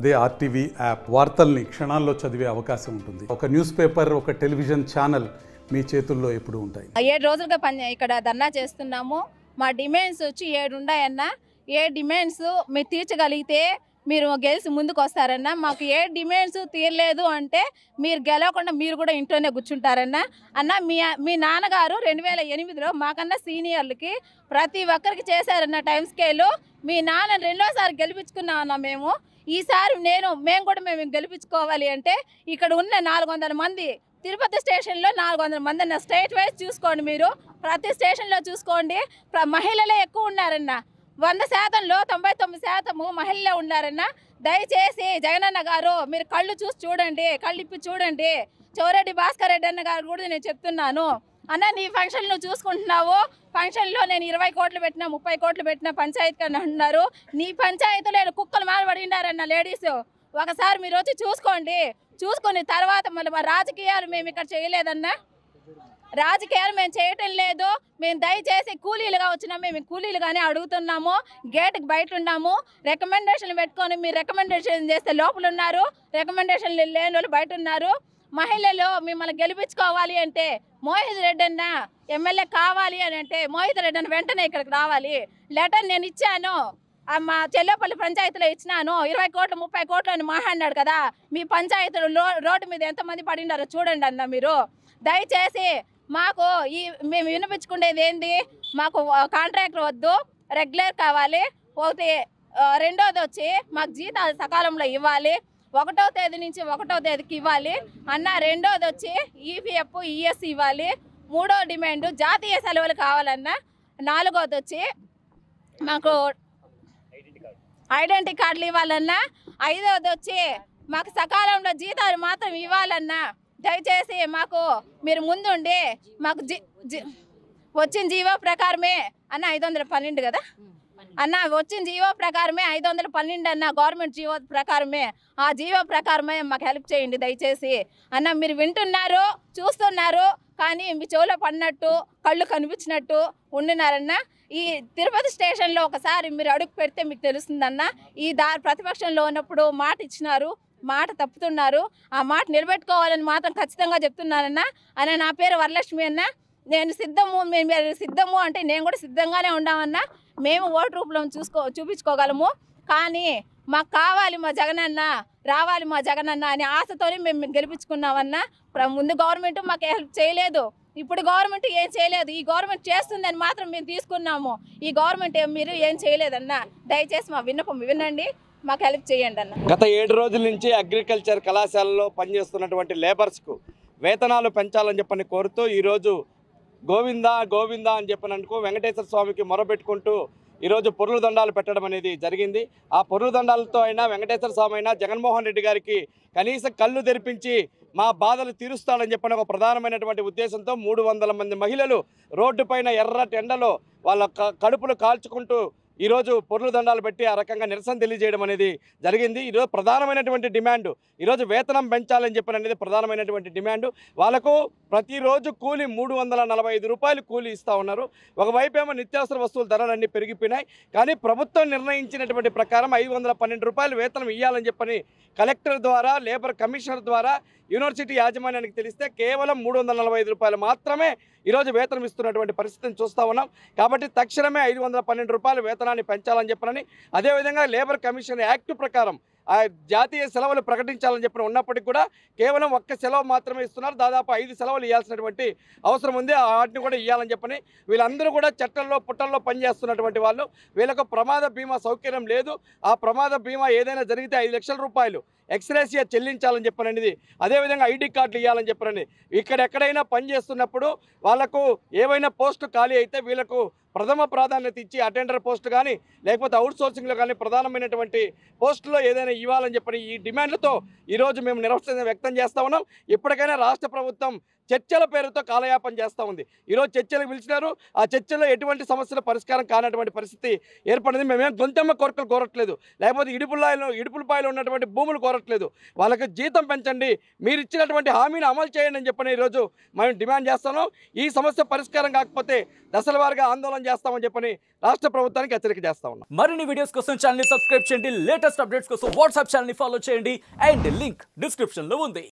అదే RTV app వార్తల్ని క్షణాల్లో చదివే అవకాశం ఉంటుంది ఒక న్యూస్ పేపర్ ఒక టెలివిజన్ ఛానల్ మీ చేతుల్లో ఎప్పుడూ ఉంటాయి ఏడు రోజులుగా పని ఇక్కడ ధర్నా చేస్తున్నాము మా డిమాండ్స్ వచ్చి ఏడు ఉన్నాయన్న ఏ డిమాండ్స్ మీరు తీర్చగలిగితే మీరు గెలిచి ముందుకు వస్తారన్న మాకు ఏ డిమాండ్స్ తీరలేదు అంటే మీరు గెలవకుండా మీరు కూడా ఇంట్లోనే కూర్చుంటారన్న అన్న మీ మీ నాన్నగారు రెండు వేల ఎనిమిదిలో మాకన్నా సీనియర్లకి ప్రతి ఒక్కరికి చేశారన్న టైం స్కేలు మీ నాన్న రెండోసారి గెలిపించుకున్నాం అన్న మేము ఈసారి నేను మేము కూడా మేము గెలిపించుకోవాలి అంటే ఇక్కడ ఉన్న నాలుగు వందల మంది తిరుపతి స్టేషన్లో నాలుగు వందల మంది అన్న స్టేట్ వైజ్ చూసుకోండి మీరు ప్రతి స్టేషన్లో చూసుకోండి ప్ర- మహిళలే ఎక్కువ ఉన్నారన్న వంద శాతంలో తొంభై తొమ్మిది శాతము మహిళలే ఉన్నారన్న దయచేసి జగనన్న గారు మీరు కళ్ళు చూసి చూడండి కళ్ళు ఇప్పి చూడండి చౌరెడ్డి భాస్కర్ రెడ్డి అన్న గారు కూడా నేను చెప్తున్నాను అన్న నీ ఫంక్షన్ నువ్వు చూసుకుంటున్నావు ఫంక్షన్లో నేను ఇరవై కోట్లు పెట్టినా ముప్పై కోట్లు పెట్టినా పంచాయతీ అని అంటున్నారు నీ పంచాయతీలో ఈడ కుక్కలు మారబడినారన్న లేడీస్ ఒకసారి మీరు వచ్చి చూసుకోండి చూసుకుని తర్వాత మళ్ళీ మా రాజకీయాలు మేము ఇక్కడ చేయలేదన్నా రాజకీయాలు మేము చేయటం లేదు మేము దయచేసి కూలీలుగా వచ్చినాం మేము కూలీలుగానే అడుగుతున్నాము గేట్కి బయట ఉన్నాము రికమెండేషన్లు పెట్టుకొని మీరు రికమెండేషన్ చేస్తే లోపల ఉన్నారు రికమెండేషన్లు లేని వాళ్ళు బయట ఉన్నారు మహిళలు మిమ్మల్ని గెలిపించుకోవాలి అంటే మోహిత్ రెడ్డి అన్న ఎమ్మెల్యే కావాలి అని అంటే మోహిత్ రెడ్డి అన్న వెంటనే ఇక్కడికి రావాలి లెటర్ నేను ఇచ్చాను ఆ మా చెల్లపల్లి పంచాయతీలో ఇచ్చినాను ఇరవై కోట్లు ముప్పై కోట్లు అని మాట్లాడినాడు కదా మీ పంచాయతీలు లో రోడ్డు మీద ఎంతమంది పడినారో చూడండి అన్న మీరు దయచేసి మాకు ఈ మేము వినిపించుకునేది ఏంది మాకు కాంట్రాక్టర్ వద్దు రెగ్యులర్ కావాలి ఒకటి ఆ, రెండోది వచ్చి మాకు జీతాలు సకాలంలో ఇవ్వాలి ఒకటో తేదీ నుంచి ఒకటో తేదీకి ఇవ్వాలి అన్న రెండోది వచ్చి ఈపీఎఫ్ ఈఎస్ ఇవ్వాలి మూడో డిమాండ్ జాతీయ సెలవులు కావాలన్న నాలుగోది వచ్చి మాకు ఐడెంటిటీ కార్డులు ఇవ్వాలన్నా ఐదవది వచ్చి మాకు సకాలంలో జీతాలు మాత్రం ఇవ్వాలన్నా దయచేసి మాకు మీరు ముందుండి మాకు జీ జీ వచ్చిన జీవో ప్రకారమే అన్న ఐదు వందల పన్నెండు కదా అన్న వచ్చిన జీవో ప్రకారమే ఐదు వందల పన్నెండు అన్న గవర్నమెంట్ జీవో ప్రకారమే ఆ జీవో ప్రకారమే మాకు హెల్ప్ చేయండి దయచేసి అన్న మీరు వింటున్నారు చూస్తున్నారు కానీ మీ చెవులో పడినట్టు కళ్ళు కనిపించినట్టు ఉండినారన్న ఈ తిరుపతి స్టేషన్లో ఒకసారి మీరు అడుగు పెడితే మీకు తెలుస్తుందన్న ఈ దా ప్రతిపక్షంలో ఉన్నప్పుడు మాట ఇచ్చినారు మాట తప్పుతున్నారు ఆ మాట నిలబెట్టుకోవాలని మాత్రం ఖచ్చితంగా చెప్తున్నానన్న అన్న నా పేరు వరలక్ష్మి అన్న నేను సిద్ధము మేము మీరు సిద్ధము అంటే నేను కూడా సిద్ధంగానే ఉన్నామన్నా మేము ఓటు రూపంలో చూసుకో చూపించుకోగలము కానీ మాకు కావాలి మా జగనన్న రావాలి మా జగనన్న అనే ఆశతోనే మేము గెలిపించుకున్నామన్నా ప్ర- ముందు గవర్నమెంట్ మాకు హెల్ప్ చేయలేదు ఇప్పుడు గవర్నమెంట్ ఏం చేయలేదు ఈ గవర్నమెంట్ చేస్తుందని మాత్రం మేము తీసుకున్నాము ఈ గవర్నమెంట్ ఏం మీరు ఏం చేయలేదన్న దయచేసి మా విన్నపం వినండి మాకు హెల్ప్ చేయండి అన్న గత ఏడు రోజుల నుంచి అగ్రికల్చర్ కళాశాలలో పనిచేస్తున్నటువంటి లేబర్స్కు వేతనాలు పెంచాలని చెప్పని కోరుతూ ఈరోజు గోవిందా గోవిందా అని చెప్పినందుకు వెంకటేశ్వర స్వామికి మొరబెట్టుకుంటూ ఈరోజు పొరుల దండాలు పెట్టడం అనేది జరిగింది ఆ పొరుల దండాలతో అయినా వెంకటేశ్వర స్వామి అయినా జగన్మోహన్ రెడ్డి గారికి కనీసం కళ్ళు తెరిపించి మా బాధలు తీరుస్తాడని చెప్పిన ఒక ప్రధానమైనటువంటి ఉద్దేశంతో మూడు వందల మంది మహిళలు రోడ్డుపైన ఎర్రటి ఎండలో వాళ్ళ క- కడుపులు కాల్చుకుంటూ ఈరోజు పొర్లు దండాలు పెట్టి ఆ రకంగా నిరసన తెలియజేయడం అనేది జరిగింది ఈరోజు ప్రధానమైనటువంటి డిమాండ్ ఈరోజు వేతనం పెంచాలని చెప్పిన అనేది ప్రధానమైనటువంటి డిమాండ్ వాళ్ళకు ప్రతిరోజు కూలి మూడు వందల నలభై ఐదు రూపాయలు కూలి ఇస్తూ ఉన్నారు ఒకవైపు ఏమో నిత్యావసర వస్తువుల ధరలన్నీ పెరిగిపోయినాయి కానీ ప్రభుత్వం నిర్ణయించినటువంటి ప్రకారం ఐదు వందల పన్నెండు రూపాయలు వేతనం ఇవ్వాలని చెప్పని కలెక్టర్ ద్వారా లేబర్ కమిషనర్ ద్వారా యూనివర్సిటీ యాజమాన్యానికి తెలిస్తే కేవలం మూడు వందల నలభై ఐదు రూపాయలు మాత్రమే ఈరోజు వేతనం ఇస్తున్నటువంటి పరిస్థితిని చూస్తూ ఉన్నాం కాబట్టి తక్షణమే ఐదు వందల పన్నెండు రూపాయల వేతనాన్ని పెంచాలని చెప్పనని అదేవిధంగా లేబర్ కమిషన్ యాక్ట్ ప్రకారం ఆ జాతీయ సెలవులు ప్రకటించాలని చెప్పిన ఉన్నప్పటికీ కూడా కేవలం ఒక్క సెలవు మాత్రమే ఇస్తున్నారు దాదాపు ఐదు సెలవులు ఇవ్వాల్సినటువంటి అవసరం ఉంది ఆ వాటిని కూడా ఇవ్వాలని చెప్పని వీళ్ళందరూ కూడా చట్టంలో పుట్టల్లో పనిచేస్తున్నటువంటి వాళ్ళు వీళ్ళకు ప్రమాద బీమా సౌకర్యం లేదు ఆ ప్రమాద బీమా ఏదైనా జరిగితే ఐదు లక్షల రూపాయలు ఎక్స్రేసియా చెల్లించాలని చెప్పనని అదేవిధంగా ఐడి కార్డులు ఇవ్వాలని చెప్పనని ఇక్కడ ఎక్కడైనా పని చేస్తున్నప్పుడు వాళ్ళకు ఏవైనా పోస్టు ఖాళీ అయితే వీళ్ళకు ప్రథమ ప్రాధాన్యత ఇచ్చి అటెండర్ పోస్ట్ కానీ లేకపోతే అవుట్ సోర్సింగ్లో కానీ ప్రధానమైనటువంటి పోస్టులో ఏదైనా ఇవ్వాలని చెప్పని ఈ డిమాండ్లతో ఈరోజు మేము నిరసన వ్యక్తం చేస్తా ఉన్నాం ఇప్పటికైనా రాష్ట్ర ప్రభుత్వం చర్చల పేరుతో కాలయాపన చేస్తూ ఉంది ఈరోజు చర్చలకు పిలిచినారు ఆ చర్చలో ఎటువంటి సమస్యల పరిష్కారం కానటువంటి పరిస్థితి ఏర్పడింది మేమేం గొంతెమ్మ కోరికలు కోరట్లేదు లేకపోతే ఇడుపులాయలో ఇడుపులపాయలో ఉన్నటువంటి భూములు కోరట్లేదు వాళ్ళకి జీతం పెంచండి మీరు ఇచ్చినటువంటి హామీని అమలు చేయండి అని చెప్పని ఈరోజు మేము డిమాండ్ చేస్తున్నాం ఈ సమస్య పరిష్కారం కాకపోతే దశల వారీగా ఆందోళన చేస్తామని చెప్పని రాష్ట్ర ప్రభుత్వానికి హెచ్చరిక చేస్తా ఉన్నాం మరిన్ని వీడియోస్ కోసం ఛానల్ సబ్స్క్రైబ్ చేయండి లేటెస్ట్ అప్డేట్స్ కోసం వాట్సాప్ ఛానల్ ఫాలో చేయండి అండ్ లింక్ డిస్క్రిప్షన్ లో ఉంది